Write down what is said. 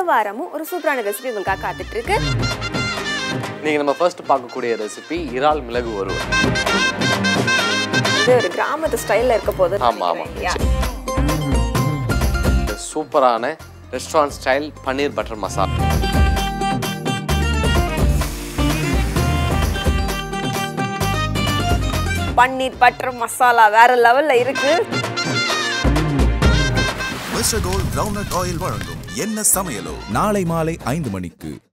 வாரமும் ஒரு சூப்பரான ரெசிபி உங்களுக்காக காத்துட்டு இருக்கு நீங்கள் நம்ம ஃபர்ஸ்ட் பார்க்கக்கூடிய ரெசிபி இறால் மிளகு வறுவல் இது ஒரு கிராமத்து ஸ்டைல்ல இருக்க போது ஆமா, ஆமா. சூப்பரான restaurant style paneer butter masala paneer butter masala வேற லெவல்ல இருக்கு மிஸ்டர் கோல்ட் கிரவுண்ட் ஆயில் வழங்கும் என்ன சமையலோ நாளை மாலை ஐந்து மணிக்கு